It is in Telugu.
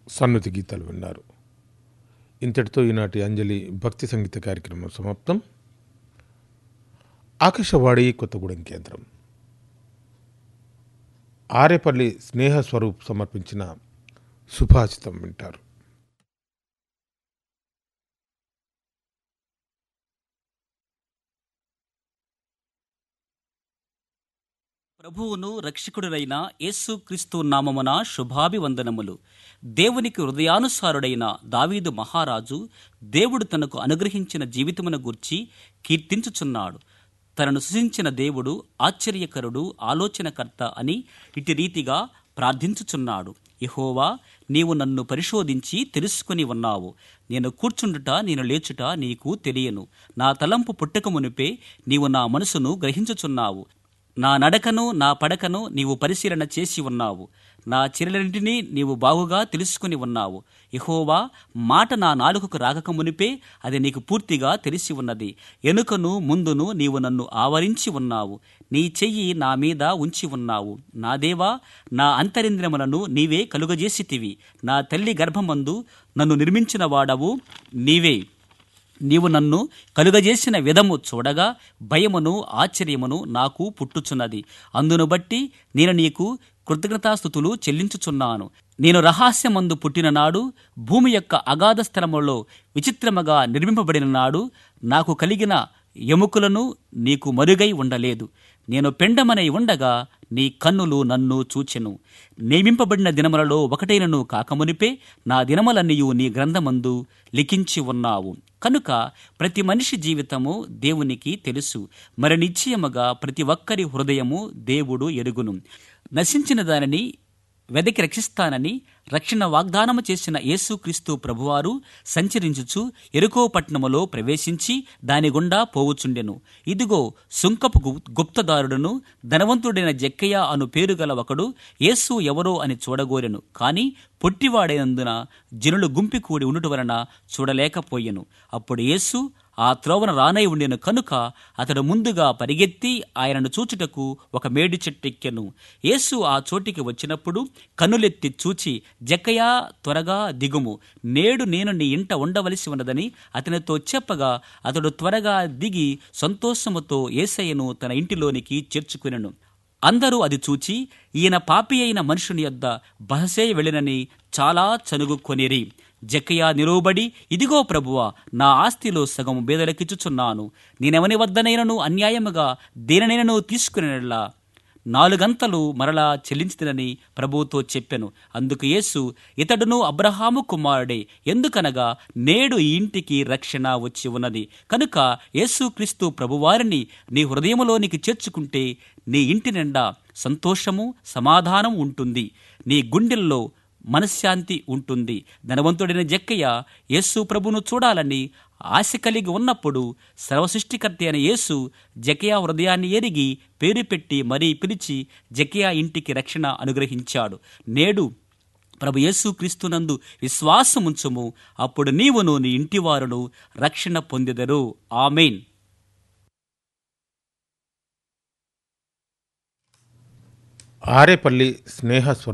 సన్నుతి గీతాలు విన్నారు ఇంతటితో ఈనాటి అంజలి భక్తి సంగీత కార్యక్రమం సమాప్తం ఆకాశవాణి కొత్తగూడెం కేంద్రం ఆరేపల్లి స్నేహ స్వరూప్ సమర్పించిన సుభాషితం వింటారు ప్రభువును రక్షకుడునైన యేసుక్రీస్తు నామమున శుభాభివందనములు దేవునికి హృదయానుసారుడైన దావీదు మహారాజు దేవుడు తనకు అనుగ్రహించిన జీవితమును గూర్చి కీర్తించుచున్నాడు తనను సృజించిన దేవుడు ఆశ్చర్యకరుడు ఆలోచనకర్త అని ఇటు రీతిగా ప్రార్థించుచున్నాడు యహోవా నీవు నన్ను పరిశోధించి తెలుసుకుని ఉన్నావు నేను కూర్చుండుట నేను లేచుట నీకు తెలియను నా తలంపు పుట్టక మునిపే నీవు నా మనసును గ్రహించుచున్నావు నా నడకను నా పడకను నీవు పరిశీలన చేసి ఉన్నావు నా చర్యలన్నింటినీ నీవు బాగుగా తెలుసుకుని ఉన్నావు యహోవా మాట నా నాలుకకు రాకక మునిపే అది నీకు పూర్తిగా తెలిసి ఉన్నది ఎనుకను ముందును నీవు నన్ను ఆవరించి ఉన్నావు నీ చెయ్యి నా మీద ఉంచి ఉన్నావు నా దేవా నా అంతరింద్రియములను నీవే కలుగజేసితివి నా తల్లి గర్భమందు నన్ను నిర్మించిన వాడవు నీవే నీవు నన్ను కలుగజేసిన విధము చూడగా భయమును ఆశ్చర్యమును నాకు పుట్టుచున్నది అందును బట్టి నేను నీకు కృతజ్ఞతాస్థుతులు చెల్లించుచున్నాను నేను రహస్యమందు పుట్టిన నాడు భూమి యొక్క అగాధ స్థలములో విచిత్రముగా నిర్మింపబడిన నాడు నాకు కలిగిన ఎముకలను నీకు మరుగై ఉండలేదు నేను పెండమనై ఉండగా నీ కన్నులు నన్ను చూచెను నియమింపబడిన దినములలో ఒకటైనను కాకమునిపే నా దినములన్నీయు నీ గ్రంథమందు లిఖించి ఉన్నావు కనుక ప్రతి మనిషి జీవితము దేవునికి తెలుసు మరి నిశ్చయముగా ప్రతి ఒక్కరి హృదయము దేవుడు ఎరుగును నశించిన దానిని వెదకి రక్షిస్తానని రక్షణ వాగ్దానము చేసిన యేసుక్రీస్తు ప్రభువారు సంచరించుచు ఎరుకో పట్టణములో ప్రవేశించి దాని గుండా పోవుచుండెను ఇదిగో సుంకపు గు- గుప్తదారుడును ధనవంతుడైన జక్కయ్య అను పేరు గల ఒకడు యేసు ఎవరో అని చూడగోరెను కాని పొట్టివాడైనందున జనులు గుంపి కూడి ఉండుట వలన చూడలేకపోయెను అప్పుడు యేసు ఆ త్రోవన రానై ఉండెను కనుక అతడు ముందుగా పరిగెత్తి ఆయనను చూచుటకు ఒక మేడి చెట్టెక్కెను యేసు ఆ చోటికి వచ్చినప్పుడు కన్నులెత్తి చూచి జక్కయా త్వరగా దిగుము నేడు నేను నీ ఇంట ఉండవలసి ఉన్నదని అతనితో చెప్పగా అతడు త్వరగా దిగి సంతోషముతో ఏసయ్యను తన ఇంటిలోనికి చేర్చుకునెను అందరూ అది చూచి ఈయన పాపి అయిన మనుషుని యొద్ద బహసే వెళ్ళినని చాలా చనుగుకొనిరి జక్కయ్య నిలువబడి ఇదిగో ప్రభువా నా ఆస్తిలో సగం బేదలకిచ్చుచున్నాను నేనెవని వద్దనైనను అన్యాయముగా దేనినైనను తీసుకునేలా నాలుగంతలు మరలా చెల్లించుతనని ప్రభువుతో చెప్పెను అందుకు యేసు ఇతడును అబ్రహాము కుమారుడే ఎందుకనగా నేడు ఈ ఇంటికి రక్షణ వచ్చి ఉన్నది కనుక యేసుక్రీస్తు ప్రభువారిని నీ హృదయములోనికి చేర్చుకుంటే నీ ఇంటి నిండా సంతోషము సమాధానం ఉంటుంది నీ గుండెల్లో మనశ్శాంతి ఉంటుంది ధనవంతుడైన జక్కయ్య యేసు ప్రభును చూడాలని ఆశ కలిగి ఉన్నప్పుడు సర్వసృష్టికర్త అయిన యేసు జకయా హృదయాన్ని ఎరిగి పేరు పెట్టి మరీ పిలిచి జకయా ఇంటికి రక్షణ అనుగ్రహించాడు నేడు ప్రభు యేసు క్రీస్తునందు విశ్వాసముంచుము అప్పుడు నీవును నీ ఇంటివారును రక్షణ పొందెదరు ఆమెన్ ఆరేపల్లి స్నేహ స్వరూప్